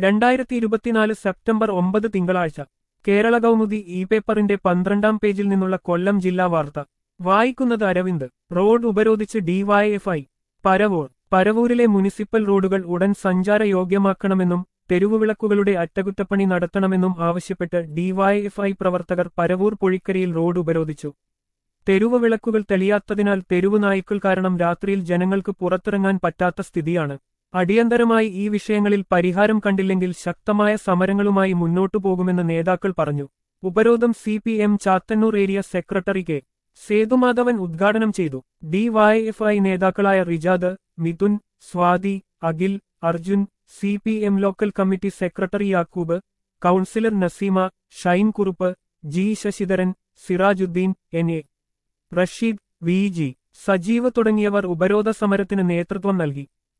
രണ്ടായിരത്തി ഇരുപത്തിനാല് സെപ്റ്റംബർ ഒമ്പത് തിങ്കളാഴ്ച കേരള കൗമുദി ഇ പേപ്പറിന്റെ പന്ത്രണ്ടാം പേജിൽ നിന്നുള്ള കൊല്ലം ജില്ലാ വാർത്ത വായിക്കുന്നത് അരവിന്ദ് റോഡ് ഉപരോധിച്ച് ഡിവൈഎഫ്ഐ പരവൂർ പരവൂരിലെ മുനിസിപ്പൽ റോഡുകൾ ഉടൻ സഞ്ചാരയോഗ്യമാക്കണമെന്നും തെരുവുവിളക്കുകളുടെ അറ്റകുറ്റപ്പണി നടത്തണമെന്നും ആവശ്യപ്പെട്ട് ഡിവൈഎഫ്ഐ പ്രവർത്തകർ പരവൂർ പൊഴിക്കരയിൽ റോഡ് ഉപരോധിച്ചു തെരുവ് വിളക്കുകൾ തെളിയാത്തതിനാൽ തെരുവ് നായ്ക്കൾ കാരണം രാത്രിയിൽ ജനങ്ങൾക്ക് പുറത്തിറങ്ങാൻ പറ്റാത്ത സ്ഥിതിയാണ് അടിയന്തരമായി ഈ വിഷയങ്ങളിൽ പരിഹാരം കണ്ടില്ലെങ്കിൽ ശക്തമായ സമരങ്ങളുമായി മുന്നോട്ടു പോകുമെന്ന് നേതാക്കൾ പറഞ്ഞു ഉപരോധം C P M Chathannoor area secretary K Sethumadhavan ഉദ്ഘാടനം ചെയ്തു ഡിവൈഎഫ്ഐ നേതാക്കളായ Rijad Mithun Swathi Akhil Arjun C P M local committee secretary Yakub councillor Naseema Shine Kurup G Sasidharan Sirajuddin N A Rasheed V G Sajeev തുടങ്ങിയവർ ഉപരോധ സമരത്തിന് നേതൃത്വം നൽകി